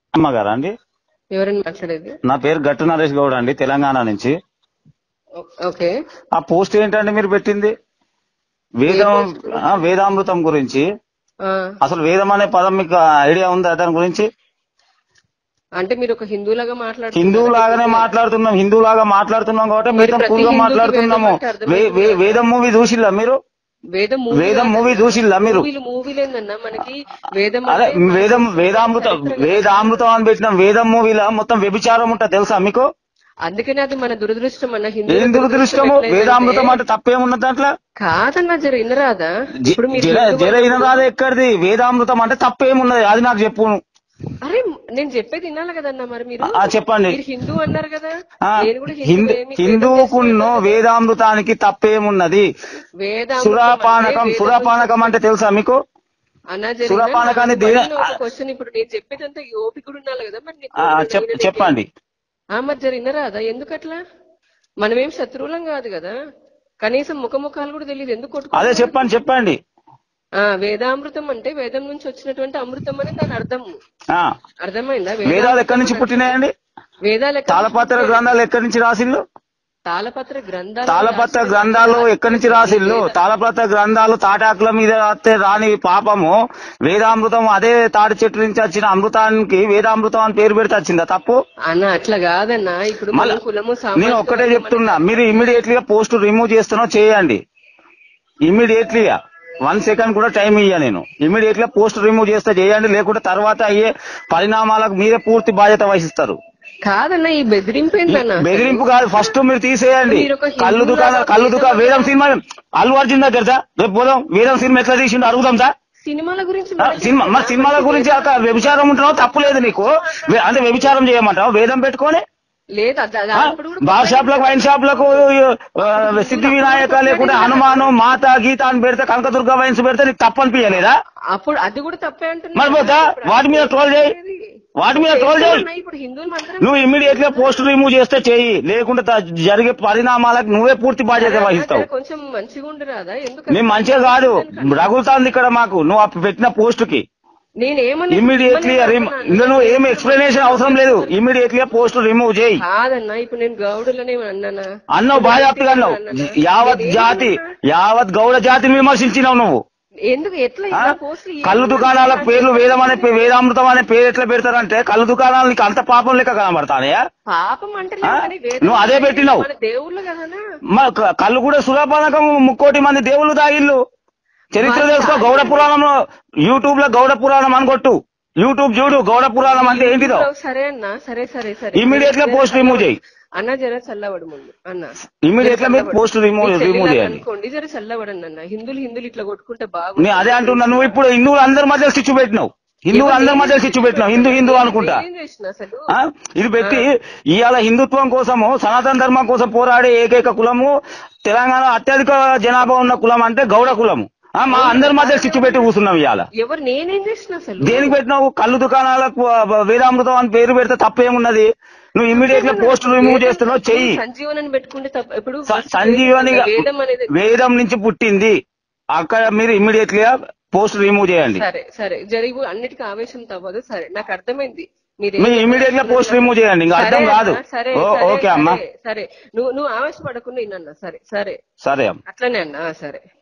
అమ్మగారా అండి ఎవరండి మాట్లాడేది నా పేరు గట్టు నరేష్ గౌడ్ అండి తెలంగాణ నుంచి ఓ- ఓకే ఆ పోస్ట్ ఏంటండి మీరు పెట్టింది వేదం ఆ, వేదామృతం గురించి ఆ, అసలు వేదం అనే పదం మీకు ఐడియా ఉందా దాని గురించి అంటే మీరు ఒక హిందువులాగా మాట్లాడుతున్నారు హిందూ లాగానే మాట్లాడుతున్నాం హిందూ లాగా మాట్లాడుతున్నాం కాబట్టి మరి మీతో ప్రతి కూల్గా హిందూకి మాట్లాడుతున్నాము వేదం అంటే అర్థమైంది వే- వే- వేదం మూవీ చూసిల్లా మీరు వేదం వేదం మూవీ చూసిల్లా మీరు మూవీలు మూవీలు ఏందన్నా మనకి వేదం అదే అంటే వేదం వేదామృతం వేదామృతం అని పెట్టిన వేదం మూవీలో మొత్తం వ్యభిచారం ఉంటుంది తెలుసా మీకు అందుకనే అది మన దురదృష్టం అన్న హిందూ ఏం దురదృష్టము వేదామృతం అంటే తప్పేమున్నది దాంట్లో కాదన్నా జర ఇన్నరాదా జ- ఇప్పుడు మీరు జర హిందూ జర ఇనరాదు ఎక్కడిది వేదామృతం అంటే తప్పేమున్నది అది నాకు చెప్పు అరే నేను చెప్పేది వినాలి కదన్నా మరి మీరు ఆ, చెప్పండి మీరు హిందూ అన్నారు కదా ఆ, నేను కూడా హిందూ హిందువే. మీకు వేదం హిందూకున్నో వేదామృతానికి తప్పేమున్నది వేదామృతం సురాపానకం అంటే వేదం సురాపానకం అంటే తెలుసా మీకు అన్నా జరిగిన సురాపానకాన్ని నాకు దేని- మళ్ళీ ఒక క్వశ్చన్ ఇప్పుడు నేను చెప్పేదంతా ఈ ఓపిక కూడా ఉండాలి కదా మరి నీకు ఆ, నేను చెప్- వినలేకే. చెప్పండి ఆ మరి జరిగినరాదా ఎందుకట్లా మనమేం శత్రువులం కాదు కదా కనీసం ముఖముఖాలు కూడా తెలియదు ఎందుకు అదే కొట్టుకుంటున్నాం? చెప్పండి చెప్పండి ఆ వేదామృతం అంటే వేదం నుంచి వచ్చినటువంటి అమృతం అని దాని అర్థం ఆ అర్థమైందా వేదాలు ఎక్కడి నుంచి పుట్టినాయండి వేదాలు ఎక్కడ తాళపత్ర గ్రంథాలు ఎక్కడి నుంచి రాసిల్లు తాళపత్ర గ్రంథాలు తాళపత్ర గ్రంథాలు ఎక్కడి నుంచి రాసిల్లు తాళపత్ర గ్రంథాలు తాటాకుల మీద రాస్తే రాని పాపము వేదామృతం అదే తాటి చెట్టు నుంచి వచ్చిన అమృతానికి వేదామృతం అని పేరు పెడితే వచ్చిందా తప్పు అన్న అట్లా కాదన్నా ఇప్పుడు మళ్ళా మనం కులము నేను సామాజిక ఒక్కటే వర్గం చెప్తున్నా మీరు ఇమ్మీడియట్లీ గా పోస్ట్ రిమూవ్ చేస్తున్నా చేయండి ఇమ్మీడియట్లీగా వన్ సెకండ్ కూడా టైం ఇయ్య నేను ఇమ్మీడియట్ గా పోస్ట్ రిమూవ్ చేస్తే చేయండి లేకుంటే తర్వాత అయ్యే పరిణామాలకు మీరే పూర్తి బాధ్యత వహిస్తారు కాదన్నా ఈ బెదిరింపు ఏంటన్నా బెదిరింపు కాదు ఫస్ట్ మీరు తీసేయండి మీరు ఒక కళ్ళు హిందువులా దుకాణం కళ్ళు దుకాణం వేదం సినిమా అల్లు అర్జున్ దగ్గర సార్ రేపు పోదాం వేదం సినిమా ఎట్లా తీసిండు అడుగుదాం సార్ సినిమాల గురించి ఆ, మనకి సినిమా మరి సినిమాల గురించి అక్క వ్యభిచారం ఉంటున్నావు తప్పు లేదు నీకు వే- అంటే వ్యభిచారం చేయమంటావు వేదం పెట్టుకొని లేదు అది- అది ఆ? అప్పుడు కూడా బార్ షాప్లకు వైన్ షాప్లకు ఆ, సిద్ధి వినాయక లేకుంటే హనుమాను మాత గీత అని పెడితే కనకదుర్గ వైన్స్ పెడితే నీకు తప్పు అనిపించలేదా అప్పుడు అది కూడా తప్పే అంటున్నా మరి పోతా వాటి మీద ట్రోల్ చేయి వాటి మీద ట్రోల్ చేయి ఇప్పుడు హిందువులు మాత్రం నువ్వు ఇమ్మీడియట్ గా పోస్ట్ రిమూవ్ చేస్తే చెయ్యి లేకుంటే త- జరిగే పరిణామాలకు నువ్వే పూర్తి బాధ్యత వహిస్తావు కొంచెం మంచిగా ఉండరాదా ఎందుకు మేము మంచిగా కాదు రగులుతాంది ఇక్కడ మాకు నువ్వు ఆ పెట్టిన పోస్ట్ కి నేను ఏమన్నా ఇమ్మీడియట్లీ నువ్వు ఏం ఎక్స్ప్లెనేషన్ అవసరం లేదు ఇమ్మీడియట్లీ పోస్ట్ రిమూవ్ చేయి కాదన్నా ఇప్పుడు నేను గౌడులనే అన్నానా అన్నావు బాజాప్తిగా అన్నావు యావత్ జాతి యావత్ గౌడ జాతిని విమర్శించినావు నువ్వు ఎందుకు ఎట్లా ఆ? ఇలా పోస్టులు ఏ- కళ్ళు దుకాణాల పేర్లు వేదం అనే పే- వేదామృతం అనే పేరు ఎట్లా పెడతారంటే కళ్ళు దుకాణాలు నీకు అంత పాపం లెక్క కనబడతానయా పాపం అంటే ఆ? కానీ వేదం నువ్వు అదే పెట్టినావు. మన దేవుళ్ళు కదనా మా క- కళ్ళు కూడా సురాపానకం ముక్కోటి మంది దేవుళ్ళు తాగిళ్ళు చరిత్ర మరి తెలుసుకో గౌడ పురాణంలో యూట్యూబ్ లో గౌడ పురాణం అని కొట్టు యూట్యూబ్ చూడు గౌడ పురాణం అంటే ఏంటిదో సరే అన్నా సరే సరే సరే ఇమ్మీడియట్ గా పోస్ట్ రిమూవ్ చేయి అన్న జర చల్లబడు ముందు అన్న ఇమ్మీడియట్ గా మీరు పోస్ట్ రిమూవ్ రిమూవ్ చేయండి అనుకోండి జర చల్లబడండి అన్న హిందువులు హిందువులు ఇట్లా కొట్టుకుంటే నేను బాగుంది అదే అంటున్నా నువ్వు ఇప్పుడు హిందువులు అందరి మధ్య స్టిచ్ పెట్టినావు హిందువులు అందరి మధ్య స్టిచ్ పెట్టినావు హిందూ హిందూ అనుకుంటా ఏం చేసిన అసలు ఆ? ఇది పెట్టి ఇవాళ హిందుత్వం కోసము సనాతన ధర్మం కోసం పోరాడే ఏకైక కులము తెలంగాణ అత్యధిక జనాభా ఉన్న కులం అంటే గౌడ కులము ఆ, మా అందరి మధ్య స్టిచ్ పెట్టి కూర్చున్నాం ఇవాళ ఎవరు నేనేం చేసిన అసలు దేనికి పెట్టినావు కళ్ళు దుకాణాలకు ఆ, వేదామృతం అని పేరు పెడితే తప్పేమున్నది నువ్వు ఇమ్మీడియట్ గా పోస్ట్ రిమూవ్ చేస్తున్నావు చెయ్యి సంజీవనని పెట్టుకుంటే తప్ప ఇప్పుడు స- సంజీవని వేదం అనేది వేదం నుంచి పుట్టింది అక్కడ మీరు ఇమ్మీడియట్ గా పోస్ట్ రిమూవ్ చేయండి సరే సరే జరిగి అన్నిటికీ ఆవేశం తవ్వదు సరే నాకు అర్థమైంది మీరు మీరు ఇమ్మీడియట్ గా పోస్ట్ రిమూవ్ చేయండి ఇంకా అర్థం సరే కాదు అన్నా, సరే ఓ- సరే, ఓకే అమ్మా సరే, సరే నువ్వు నువ్వు ఆవేశపడకుండా ఇన్న సరే సరే సరే అమ్మ అట్లనే అన్నా సరే